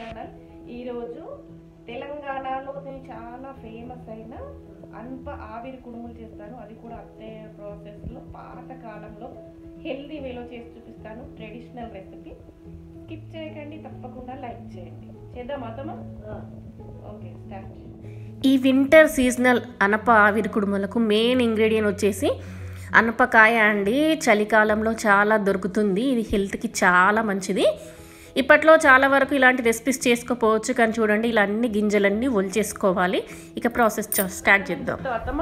Channel ఈరోజు తెలంగాణలోని చాలా ఫేమస్ అయిన అన్ప ఆవిరి కుడుములు చేస్తాను అది కూడా అత్తయ్య ప్రాసెస్లో పాత కాలంలో హెల్దీ వేలో చేసి చూపిస్తాను ట్రెడిషనల్ రెసిపీ స్కిప్ చేయకండి తప్పకుండా లైక్ చేయండి చేద్దాం అతమా ఓకే స్టార్ట్ ఈ వింటర్ సీజనల్ అనప ఆవిరి కుడుములకు మెయిన్ ఇంగ్రీడియంట్ వచ్చేసి అనపకాయ అండి చలికాలంలో చాలా దొరుకుతుంది ఇది హెల్త్కి చాలా మంచిది ఇప్పట్లో చాలా వరకు ఇలాంటి రెసిపీస్ చేసుకోపోవచ్చు కానీ చూడండి ఇలా అన్ని గింజలన్నీ ఒలిచేసుకోవాలి ఇక ప్రాసెస్ స్టార్ట్ చేద్దాం అత్తమా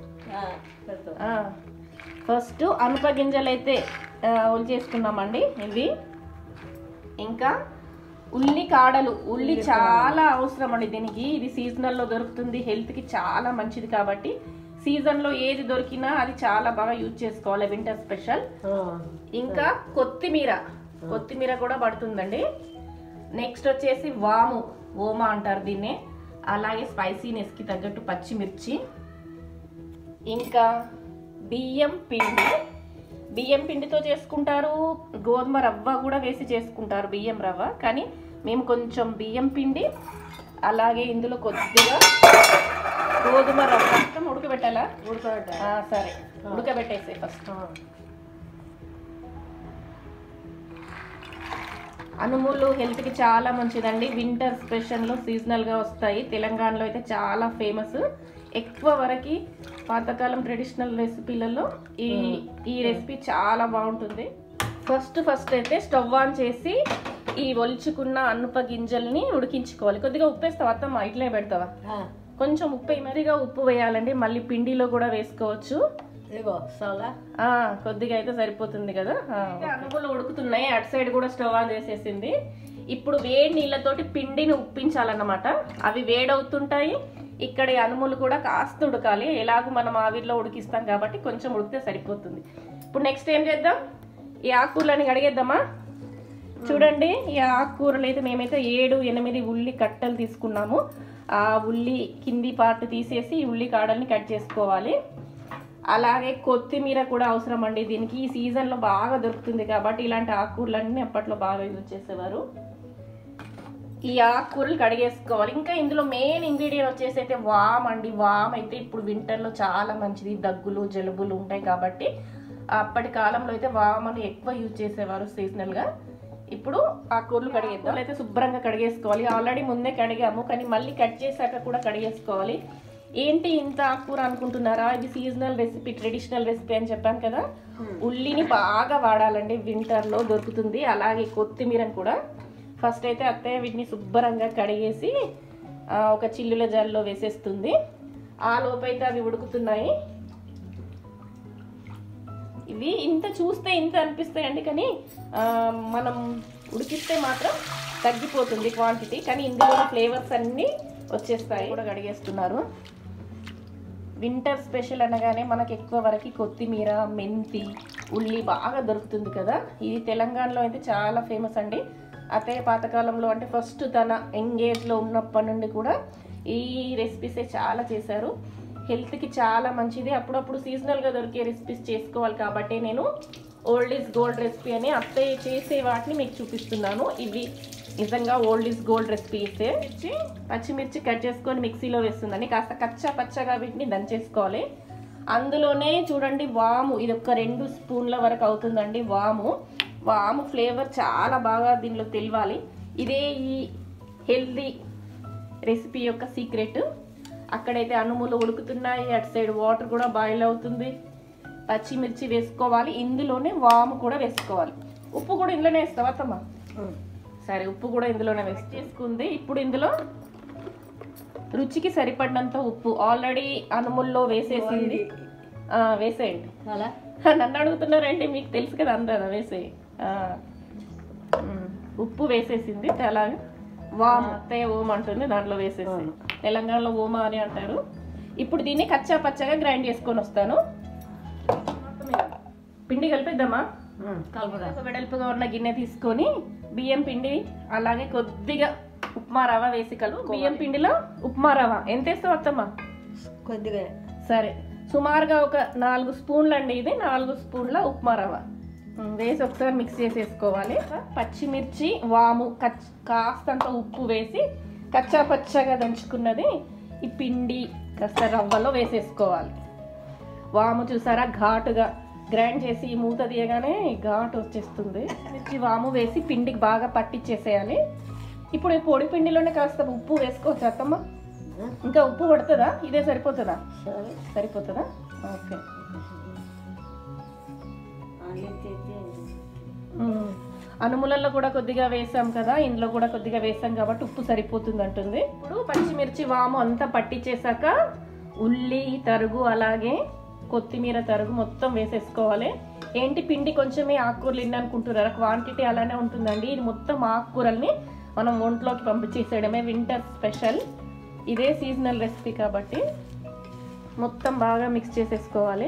ఫస్ట్ అనుప గింజలు అయితే ఒలి చేసుకున్నామండి ఇవి ఇంకా ఉల్లి కాడలు ఉల్లి చాలా అవసరం అండి దీనికి ఇది సీజనల్లో దొరుకుతుంది హెల్త్కి చాలా మంచిది కాబట్టి సీజన్లో ఏది దొరికినా అది చాలా బాగా యూజ్ చేసుకోవాలి వింటర్ స్పెషల్ ఇంకా కొత్తిమీర కొత్తిమీర కూడా పడుతుందండి నెక్స్ట్ వచ్చేసి వాము ఓమా అంటారు దీన్ని అలాగే స్పైసీనెస్కి తగ్గట్టు పచ్చిమిర్చి ఇంకా బియ్యం పిండి బియ్యం పిండితో చేసుకుంటారు గోధుమ రవ్వ కూడా వేసి చేసుకుంటారు బియ్యం రవ్వ కానీ మేము కొంచెం బియ్యం పిండి అలాగే ఇందులో కొద్దిగా గోధుమ రవ్వ మొత్తం ఉడకబెట్టాలా ఆ, సరే ఉడకబెట్టేసే ఫస్ట్ అనుములు హెల్త్కి చాలా మంచిదండి వింటర్ స్పెషల్లో సీజనల్గా వస్తాయి తెలంగాణలో అయితే చాలా ఫేమస్ ఎక్కువ వరకు పాతకాలం ట్రెడిషనల్ రెసిపీలలో ఈ ఈ రెసిపీ చాలా బాగుంటుంది ఫస్ట్ ఫస్ట్ అయితే స్టవ్ ఆన్ చేసి ఈ ఒలుచుకున్న అనుప గింజల్ని ఉడికించుకోవాలి కొద్దిగా ఉప్పు వేస్తావా అత్తమ్మ ఇట్లే పెడతావా కొంచెం ఉప్పు మరిగా ఉప్పు వేయాలండి మళ్ళీ పిండిలో కూడా వేసుకోవచ్చు ఇదిగో సోలా ఆ కొద్దిగా అయితే సరిపోతుంది కదా ఆ, అనుగులు ఉడుకుతున్నాయి అటు సైడ్ కూడా స్టవ్ ఆన్ చేసేసింది ఇప్పుడు వేడి నీళ్ళతోటి పిండిని ఉప్పించాలన్నమాట అవి వేడవుతుంటాయి ఇక్కడ ఈ అనుములు కూడా కాస్త ఉడకాలి ఎలాగో మనం ఆవిరిలో ఉడికిస్తాం కాబట్టి కొంచెం ఉడికితే సరిపోతుంది ఇప్పుడు నెక్స్ట్ ఏం చేద్దాం ఈ ఆకుకూరలని కడిగేద్దామా చూడండి ఈ ఆకుకూరలు అయితే మేమైతే ఏడు ఎనిమిది ఉల్లి కట్టలు తీసుకున్నాము ఆ ఉల్లి కింది పార్ట్ తీసేసి ఈ ఉల్లి కాడల్ని కట్ చేసుకోవాలి అలాగే కొత్తిమీర కూడా అవసరం అండి దీనికి ఈ సీజన్లో బాగా దొరుకుతుంది కాబట్టి ఇలాంటి ఆకుకూరలన్నీ అప్పట్లో బాగా యూజ్ చేసేవారు ఈ ఆకుకూరలు కడిగేసుకోవాలి ఇంకా ఇందులో మెయిన్ ఇంగ్రీడియంట్ వచ్చేసి అయితే వామ్ అండి వామ్ అయితే ఇప్పుడు వింటర్లో చాలా మంచిది దగ్గులు జలుబులు ఉంటాయి కాబట్టి అప్పటి కాలంలో అయితే వామను ఎక్కువ యూజ్ చేసేవారు సీజనల్గా ఇప్పుడు ఆ కూరలు కడిగేద్దాం అయితే శుభ్రంగా కడిగేసుకోవాలి ఆల్రెడీ ముందే కడిగాము కానీ మళ్ళీ కట్ చేశాక కూడా కడిగేసుకోవాలి ఏంటి ఇంత ఆకుకూర అనుకుంటున్నారా ఇది సీజనల్ రెసిపీ ట్రెడిషనల్ రెసిపీ అని చెప్పాను కదా ఉల్లిని బాగా వాడాలండి వింటర్లో దొరుకుతుంది అలాగే కొత్తిమీరని కూడా ఫస్ట్ అయితే అత్తయ్య వీటిని శుభ్రంగా కడిగేసి ఆ, ఒక చిల్లుల జాల్లో వేసేస్తుంది ఆ లోపైతే అవి ఉడుకుతున్నాయి ఇవి ఇంత చూస్తే ఇంత అనిపిస్తాయండి కానీ ఆ, మనం ఉడికిస్తే మాత్రం తగ్గిపోతుంది క్వాంటిటీ కానీ ఇందులో ఫ్లేవర్స్ అన్నీ వచ్చేస్తాయి కూడా కడిగేస్తున్నారు వింటర్ స్పెషల్ అనగానే మనకి ఎక్కువ వరకు కొత్తిమీర మెంతి ఉల్లి బాగా దొరుకుతుంది కదా ఇది తెలంగాణలో అయితే చాలా ఫేమస్ అండి అత్తయ్య పాతకాలంలో అంటే ఫస్ట్ తన ఎంగేజ్లో ఉన్నప్పటి నుండి కూడా ఈ రెసిపీసే చాలా చేశారు హెల్త్కి చాలా మంచిది అప్పుడప్పుడు సీజనల్గా దొరికే రెసిపీస్ చేసుకోవాలి కాబట్టి నేను ఓల్డ్ ఈజ్ గోల్డ్ రెసిపీ అని అత్తయ్య చేసే వాటిని మీకు చూపిస్తున్నాను ఇవి నిజంగా ఓల్డ్ ఈజ్ గోల్డ్ రెసిపీసే మిర్చి పచ్చిమిర్చి కట్ చేసుకొని మిక్సీలో వేస్తుందండి కాస్త కచ్చా పచ్చగా వీటిని దంచేసుకోవాలి అందులోనే చూడండి వాము ఇది ఒక రెండు స్పూన్ల వరకు అవుతుందండి వాము వాము ఫ్లేవర్ చాలా బాగా దీనిలో తెలియాలి ఇదే ఈ హెల్దీ రెసిపీ యొక్క సీక్రెట్ అక్కడైతే అనుములు ఉడుకుతున్నాయి అటు సైడ్ వాటర్ కూడా బాయిల్ అవుతుంది పచ్చిమిర్చి వేసుకోవాలి ఇందులోనే వాము కూడా వేసుకోవాలి ఉప్పు కూడా ఇందులోనే వేస్తావా అత్తమ్మ సరే ఉప్పు కూడా ఇందులోనే వేసి చేసుకుంది ఇప్పుడు ఇందులో రుచికి సరిపడినంత ఉప్పు ఆల్రెడీ అనుముల్లో వేసేసింది ఆ, వేసేయండి అలా నన్ను అడుగుతున్నారంటే మీకు తెలుసు కదా అందరూ వేసేయి ఆ. ఉమ్, ఉప్పు వేసేసింది అలాగే వామ్ అత్తయ్య ఓం అంటుంది దాంట్లో వేసేసి తెలంగాణలో ఓమా అని అంటారు ఇప్పుడు దీన్ని కచ్చా పచ్చగా గ్రైండ్ చేసుకొని వస్తాను పిండి కలిపిద్దామా కలుపుదా ఒక వెడల్పుగా ఉన్న గిన్నె తీసుకొని బియ్యం పిండి అలాగే కొద్దిగా ఉప్మా రవ్వ వేసి కలు బియ్యం పిండిలో ఉప్మా రవ్వ ఎంత వేస్తావు అత్తమ్మ కొద్దిగా సరే సుమారుగా ఒక నాలుగు స్పూన్లు అండి ఇది నాలుగు స్పూన్ల ఉప్మా రవ్వ ఉమ్, వేసి ఒకసారి మిక్స్ చేసేసుకోవాలి పచ్చిమిర్చి వాము కచ్ కాస్తంత ఉప్పు వేసి కచ్చా పచ్చగా దంచుకున్నది ఈ పిండి కాస్త రవ్వలో వేసేసుకోవాలి వాము చూసారా ఘాటుగా గ్రైండ్ చేసి ఈ మూత తీయగానే ఘాటు వచ్చేస్తుంది మిర్చి వాము వేసి పిండికి బాగా పట్టించేసేయాలి ఇప్పుడు ఈ పొడి పిండిలోనే కాస్త ఉప్పు వేసుకోవచ్చు అత్తమ్మ ఇంకా ఉప్పు పడుతుందా ఇదే సరిపోతుందా సరే సరిపోతుందా ఓకే అయితే మ్మ్. అనుములలో కూడా కొద్దిగా వేసాం కదా ఇందులో కూడా కొద్దిగా వేసాం కాబట్టి ఉప్పు సరిపోతుంది అంటుంది ఇప్పుడు పచ్చిమిర్చి వాము అంతా పట్టించేసాక ఉల్లి తరుగు అలాగే కొత్తిమీర తరుగు మొత్తం వేసేసుకోవాలి ఏంటి పిండి కొంచెమే ఆకుకూరలు ఇన్ని అనుకుంటున్నారా క్వాంటిటీ అలానే ఉంటుందండి ఇది మొత్తం ఆకుకూరల్ని మనం ఒంట్లోకి పంపించేసేయడమే వింటర్ స్పెషల్ ఇదే సీజనల్ రెసిపీ కాబట్టి మొత్తం బాగా మిక్స్ చేసేసుకోవాలి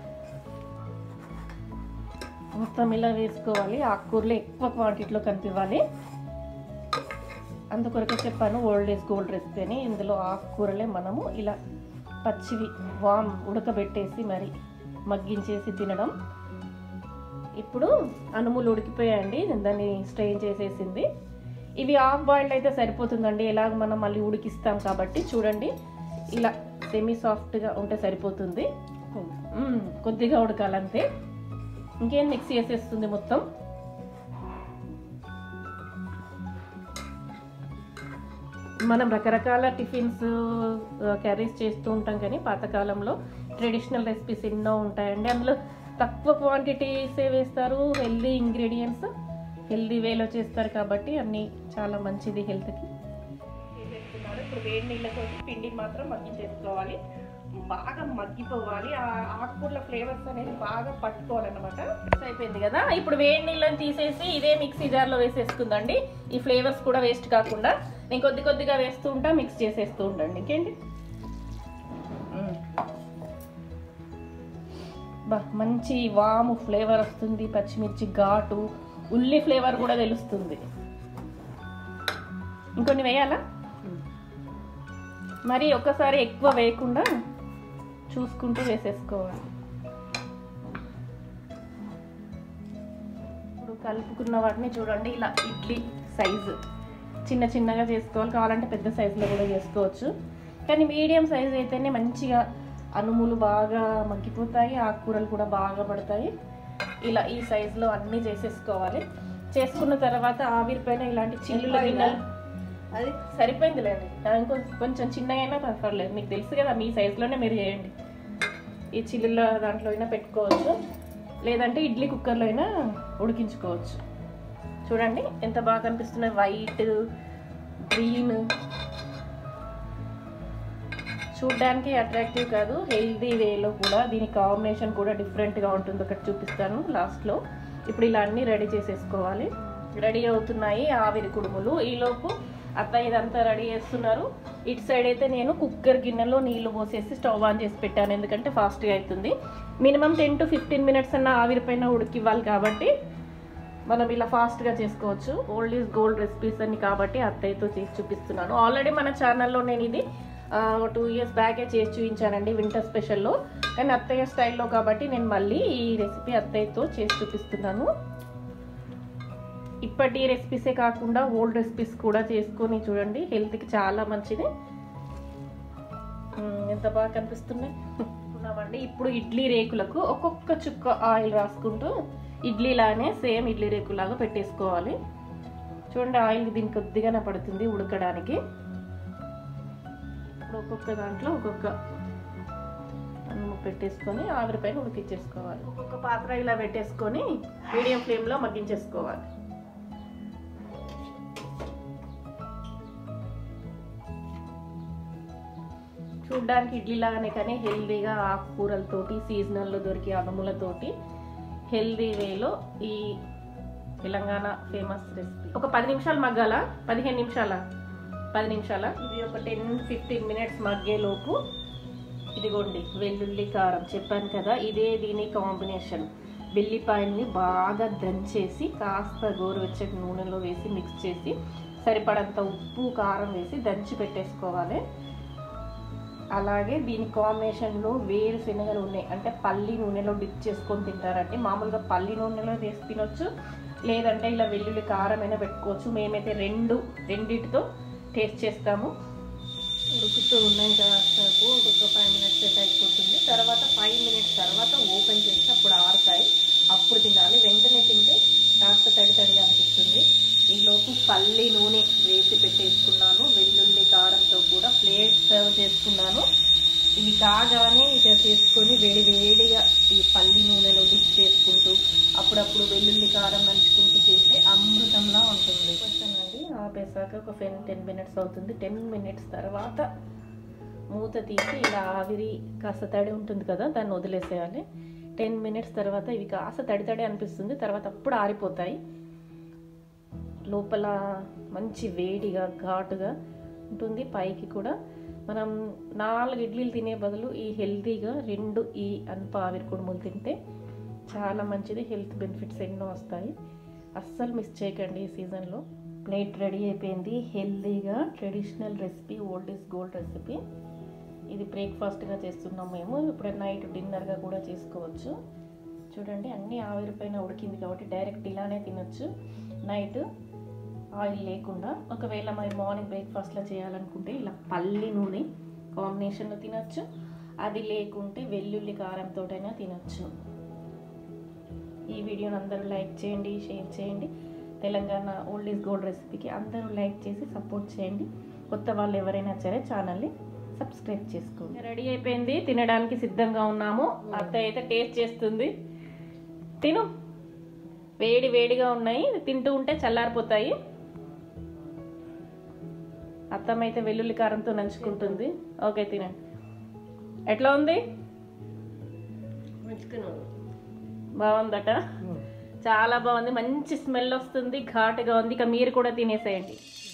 మొత్తం ఇలా వేసుకోవాలి ఆకుకూరలు ఎక్కువ క్వాంటిటీలో కనిపించాలి అందుకొరకే చెప్పాను ఓల్డ్ ఏజ్ గోల్డ్ రెసిపీ అని ఇందులో ఆకుకూరలే మనము ఇలా పచ్చివి వామ్ ఉడకబెట్టేసి మరి మగ్గించేసి తినడం ఇప్పుడు అనుములు ఉడికిపోయాయండి దాన్ని స్ట్రెయిన్ చేసేసింది ఇవి హాఫ్ బాయిల్డ్ అయితే సరిపోతుందండి ఎలాగ మనం మళ్ళీ ఉడికిస్తాం కాబట్టి చూడండి ఇలా సెమీ సాఫ్ట్గా ఉంటే సరిపోతుంది మ్మ్, కొద్దిగా ఉడకాలంతే ఇంకేం మిక్స్ చేసేస్తుంది మొత్తం మనం రకరకాల టిఫిన్స్ క్యారీస్ చేస్తూ ఉంటాం కానీ పాతకాలంలో ట్రెడిషనల్ రెసిపీస్ ఎన్నో ఉంటాయండి అందులో తక్కువ క్వాంటిటీసే వేస్తారు హెల్దీ ఇంగ్రీడియంట్స్ హెల్దీ వేలో చేస్తారు కాబట్టి అన్నీ చాలా మంచిది హెల్త్కి చేసేస్తున్నారు ఇప్పుడు వేడి నీళ్ళతో పిండిని మాత్రం మగ్గించేసుకోవాలి బాగా మగ్గిపోవాలి ఆ ఆకుకూరల ఫ్లేవర్స్ అనేది బాగా పట్టుకోవాలన్నమాట మిక్స్ అయిపోయింది కదా ఇప్పుడు వేడి నీళ్ళని తీసేసి ఇదే మిక్సీ జార్లో వేసేసుకుందండి ఈ ఫ్లేవర్స్ కూడా వేస్ట్ కాకుండా నేను కొద్ది కొద్దిగా వేస్తూ ఉంటా మిక్స్ చేసేస్తూ ఉండండి ఇంకేంటి మ్మ్. బా మంచి వాము ఫ్లేవర్ వస్తుంది పచ్చిమిర్చి ఘాటు ఉల్లి ఫ్లేవర్ కూడా తెలుస్తుంది ఇంకొన్ని వేయాలా మరి ఒక్కసారి ఎక్కువ వేయకుండా చూసుకుంటూ వేసేసుకోవాలి ఇప్పుడు కలుపుకున్న వాటిని చూడండి ఇలా ఇడ్లీ సైజు చిన్న చిన్నగా చేసుకోవాలి కావాలంటే పెద్ద సైజులో కూడా చేసుకోవచ్చు కానీ మీడియం సైజ్ అయితేనే మంచిగా అనుములు బాగా మగ్గిపోతాయి ఆకుకూరలు కూడా బాగా పడతాయి ఇలా ఈ సైజులో అన్నీ చేసేసుకోవాలి చేసుకున్న తర్వాత ఆవిరి పైన ఇలాంటి చిల్లుల గిన్నెలు అది సరిపోయిందిలేండి ఇంకో కొంచెం చిన్నగా అయినా పర్వాలేదు మీకు తెలుసు కదా మీ సైజులోనే మీరు చేయండి ఈ చిల్లుల దాంట్లో అయినా పెట్టుకోవచ్చు లేదంటే ఇడ్లీ కుక్కర్లో అయినా ఉడికించుకోవచ్చు చూడండి ఎంత బాగా కనిపిస్తున్నాయి వైట్ గ్రీన్ చూడ్డానికి అట్రాక్టివ్ కాదు హెల్దీ వేలో కూడా దీని కాంబినేషన్ కూడా డిఫరెంట్గా ఉంటుంది ఒకటి చూపిస్తాను లాస్ట్లో ఇప్పుడు ఇలా అన్నీ రెడీ చేసేసుకోవాలి రెడీ అవుతున్నాయి ఆవిరి కుడుములు ఈలోపు అత్తయ్య ఇదంతా రెడీ చేస్తున్నారు ఇటు సైడ్ అయితే నేను కుక్కర్ గిన్నెలో నీళ్లు పోసేసి స్టవ్ ఆన్ చేసి పెట్టాను ఎందుకంటే ఫాస్ట్గా అవుతుంది minimum ten to fifteen minutes అన్న ఆవిరి పైన ఉడికివ్వాలి కాబట్టి మనం ఇలా ఫాస్ట్గా చేసుకోవచ్చు ఓల్డ్ ఈజ్ గోల్డ్ రెసిపీస్ అని కాబట్టి అత్తయ్యతో చేసి చూపిస్తున్నాను ఆల్రెడీ మన ఛానల్లో నేను ఇది టూ ఇయర్స్ బ్యాకే చేసి చూపించానండి వింటర్ స్పెషల్లో కానీ అత్తయ్య స్టైల్లో కాబట్టి నేను మళ్ళీ ఈ రెసిపీ అత్తయ్యతో చేసి చూపిస్తున్నాను ఇప్పటి రెసిపీసే కాకుండా ఓల్డ్ రెసిపీస్ కూడా చేసుకొని చూడండి హెల్త్కి చాలా మంచిది మ్మ్, ఎంత బాగా కనిపిస్తున్నాయి ఉన్నామండి ఇప్పుడు ఇడ్లీ రేకులకు ఒక్కొక్క చుక్క ఆయిల్ రాసుకుంటూ ఇడ్లీలానే సేమ్ ఇడ్లీ రేకులాగా పెట్టేసుకోవాలి చూడండి ఆయిల్ దీనికి కొద్దిగానే పడుతుంది ఉడకడానికి ఇప్పుడు ఒక్కొక్క దాంట్లో ఒక్కొక్క అన్నం పెట్టేసుకొని ఆవిరి పైన ఉడికిచ్చేసుకోవాలి ఒక్కొక్క పాత్ర ఇలా పెట్టేసుకొని మీడియం ఫ్లేమ్లో మగ్గించేసుకోవాలి చూడ్డానికి ఇడ్లీ లాగానే కానీ హెల్దీగా ఆకుకూరలతోటి సీజనల్లో దొరికే అనుములతోటి హెల్దీ వేలో ఈ తెలంగాణ ఫేమస్ రెసిపీ ఒక పది నిమిషాలు మగ్గాల పదిహేను నిమిషాల పది నిమిషాల ఇది ఒక టెన్ ఫిఫ్టీన్ మినిట్స్ మగ్గేలోపు ఇదిగోండి వెల్లుల్లి కారం చెప్పాను కదా ఇదే దీని కాంబినేషన్ వెల్లిపాయల్ని బాగా దంచేసి కాస్త గోరువెచ్చటి నూనెలో వేసి మిక్స్ చేసి సరిపడంత ఉప్పు కారం వేసి దంచి పెట్టేసుకోవాలి అలాగే దీని కాంబినేషన్లో వేరుశనగలు ఉన్నాయి అంటే పల్లి నూనెలో డిప్ చేసుకొని తింటారంటే మామూలుగా పల్లి నూనెలో వేసి తినొచ్చు లేదంటే ఇలా వెల్లుల్లి కారమైనా పెట్టుకోవచ్చు మేమైతే రెండు రెండిటితో టేస్ట్ చేస్తాము ఉడుకుతూ ఉన్నాయి కాసేపు ఇంకొక ఫైవ్ మినిట్స్ అయితే అయిపోతుంది తర్వాత ఫైవ్ మినిట్స్ తర్వాత ఓపెన్ చేసి అప్పుడు ఆరుతాయి అప్పుడు తినాలి వెంటనే తింటే కాస్త తడి తడిగా అనిపిస్తుంది ఈలోపు పల్లి నూనె వేసి పెట్టేసుకున్నాను వెల్లుల్లి కారంతో కూడా ప్లేట్ సర్వ్ చేసుకున్నాను ఇవి కాగానే ఇక చేసుకొని వేడి వేడిగా ఈ పల్లి నూనెలో డిప్ చేసుకుంటూ అప్పుడప్పుడు వెల్లుల్లి కారం నంచుకుంటూ తింటే అమృతంలా ఉంటుంది అండి ఆపేసాక ఒక ఫెన్ టెన్ మినిట్స్ అవుతుంది టెన్ మినిట్స్ తర్వాత మూత తీసి ఇలా ఆవిరి కాస్త తడి ఉంటుంది కదా దాన్ని వదిలేసేయాలి టెన్ మినిట్స్ తర్వాత ఇవి కాస్త తడి తడి అనిపిస్తుంది తర్వాత అప్పుడు ఆరిపోతాయి లోపల మంచి వేడిగా ఘాటుగా ఉంటుంది పైకి కూడా మనం నాలుగు ఇడ్లీలు తినే బదులు ఈ హెల్తీగా రెండు ఈ అనప ఆవిరి కుడుములు తింటే చాలా మంచిది హెల్త్ బెనిఫిట్స్ ఎన్నో వస్తాయి అస్సలు మిస్ చేయకండి ఈ సీజన్లో ప్లేట్ రెడీ అయిపోయింది హెల్తీగా traditional recipe old is gold recipe ఇది బ్రేక్ఫాస్ట్గా చేస్తున్నాం మేము ఇప్పుడు నైట్ డిన్నర్గా కూడా చేసుకోవచ్చు చూడండి అన్నీ ఆవిరిపైన ఉడికింది కాబట్టి డైరెక్ట్ ఇలానే తినొచ్చు నైట్ ఆయిల్ లేకుండా ఒకవేళ మరి మార్నింగ్ బ్రేక్ఫాస్ట్లో చేయాలనుకుంటే ఇలా పల్లి నూనె కాంబినేషన్లో తినొచ్చు అది లేకుంటే వెల్లుల్లి కారంతోటైనా తినొచ్చు ఈ వీడియోని అందరూ లైక్ చేయండి షేర్ చేయండి తెలంగాణ ఓల్డ్ ఈజ్ గోల్డ్ రెసిపీకి అందరూ లైక్ చేసి సపోర్ట్ చేయండి కొత్త వాళ్ళు ఎవరైనా సరే ఛానల్ని సబ్స్క్రైబ్ చేసుకోండి రెడీ అయిపోయింది తినడానికి సిద్ధంగా ఉన్నాము అత్త అయితే టేస్ట్ చేస్తుంది తిను వేడి వేడిగా ఉన్నాయి తింటూ ఉంటే చల్లారిపోతాయి అత్తమ్మ అయితే వెల్లుల్లి కారంతో నంచుకుంటుంది ఓకే తినండి ఎట్లా ఉంది మంచుకున్నాను బాగుందట చాలా బాగుంది మంచి స్మెల్ వస్తుంది ఘాటుగా ఉంది ఇక మీరు కూడా తినేసేయండి